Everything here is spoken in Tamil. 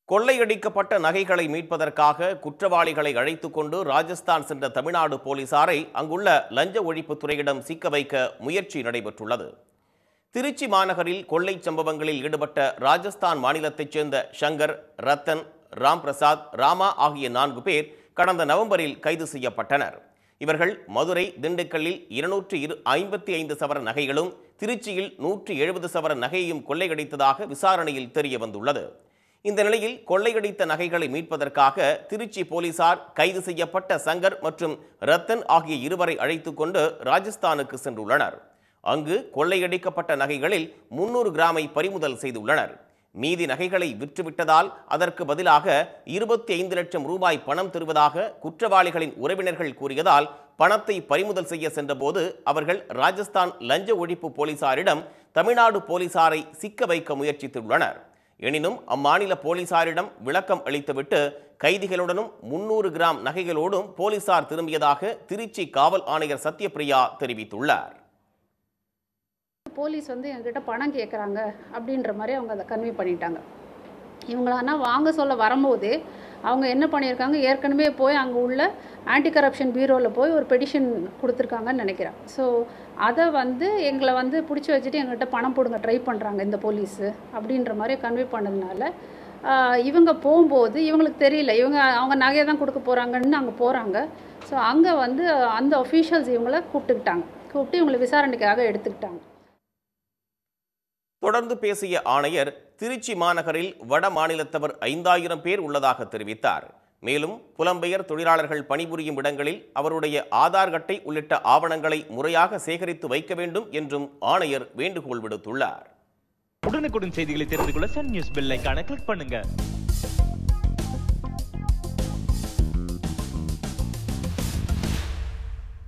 கொள்ளையடிக்கப்பட்ட நகைகளை மீட்பதற்காக குற்றவாளிகளை அழைத்துக் கொண்டு ராஜஸ்தான் சென்ற தமிழ்நாடு போலீசாரை அங்குள்ள லஞ்ச ஒழிப்புத் துறையிடம் சிக்க வைக்க முயற்சி நடைபெற்றுள்ளது திருச்சி மாநகரில் கொள்ளை சம்பவங்களில் ஈடுபட்ட ராஜஸ்தான் மாநிலத்தைச் சேர்ந்த ஷங்கர் ரத்தன் ராம் பிரசாத் ராமா ஆகிய நான்கு பேர் கடந்த நவம்பரில் கைது செய்யப்பட்டனர் இவர்கள் மதுரை திண்டுக்கல்லில் இருநூற்றி இரு ஐம்பத்தி ஐந்து சவர நகைகளும் திருச்சியில் நூற்றி எழுபது சவர நகையையும் கொள்ளையடித்ததாக விசாரணையில் தெரிய வந்துள்ளது இந்த நிலையில் கொள்ளையடித்த நகைகளை மீட்பதற்காக திருச்சி போலீசார் கைது செய்யப்பட்ட சங்கர் மற்றும் ரத்தன் ஆகிய இருவரை அழைத்துக் கொண்டு ராஜஸ்தானுக்கு சென்றுள்ளனர் அங்கு கொள்ளையடிக்கப்பட்ட நகைகளில் முன்னூறு கிராமை பறிமுதல் செய்துள்ளனர் மீதி நகைகளை விற்றுவிட்டதால் அதற்கு பதிலாக இருபத்தி ஐந்து லட்சம் ரூபாய் பணம் தருவதாக குற்றவாளிகளின் உறவினர்கள் கூறியதால் பணத்தை பறிமுதல் செய்ய சென்றபோது அவர்கள் ராஜஸ்தான் லஞ்ச ஒழிப்பு போலீசாரிடம் தமிழ்நாடு போலீசாரை சிக்க வைக்க முயற்சித்துள்ளனர் எனினும் அம்மாநில போலீசாரிடம் விளக்கம் அளித்துவிட்டு கைதிகளுடனும் முன்னூறு கிராம் நகைகளோடும் போலீசார் திரும்பியதாக திருச்சி காவல் ஆணையர் சத்யபிரியா தெரிவித்துள்ளார் போலீஸ் வந்து எங்ககிட்ட பணம் கேட்குறாங்க அப்படின்ற மாதிரி அவங்க அதை கன்வே பண்ணிட்டாங்க இவங்கள ஆனால் வாங்க சொல்ல வரும்போது அவங்க என்ன பண்ணியிருக்காங்க ஏற்கனவே போய் அங்கே உள்ள ஆன்டி கரப்ஷன் பியூரோவில் போய் ஒரு பெடிஷன் கொடுத்துருக்காங்கன்னு நினைக்கிறேன் ஸோ அதை வந்து எங்களை வந்து பிடிச்சி வச்சுட்டு எங்கள்கிட்ட பணம் போடுங்க ட்ரை பண்ணுறாங்க இந்த போலீஸு அப்படின்ற மாதிரி கன்வே பண்ணதுனால ஆஹ், இவங்க போகும்போது இவங்களுக்கு தெரியல இவங்க அவங்க நகையை தான் கொடுக்க போகிறாங்கன்னு அங்கே போகிறாங்க ஸோ அங்கே வந்து அந்த ஒஃபீஷியல்ஸ் இவங்கள கூப்பிட்டுக்கிட்டாங்க கூப்பிட்டு இவங்களை விசாரணைக்காக எடுத்துக்கிட்டாங்க தொடர்ந்து பேசிய ஆணையர் திருச்சி மாநகரில் வட மாநிலத்தவர் ஐந்தாயிரம் பேர் உள்ளதாக தெரிவித்தார் மேலும் புலம்பெயர் தொழிலாளர்கள் பணிபுரியும் இடங்களில் அவருடைய ஆதார் அட்டை உள்ளிட்ட ஆவணங்களை முறையாக சேகரித்து வைக்க வேண்டும் என்றும் ஆணையர் வேண்டுகோள் விடுத்துள்ளார் உடனுக்குடன் செய்திகளை தெரிந்து கொள்ள சன் நியூஸ் பெல் ஐகானை கிளிக் பண்ணுங்க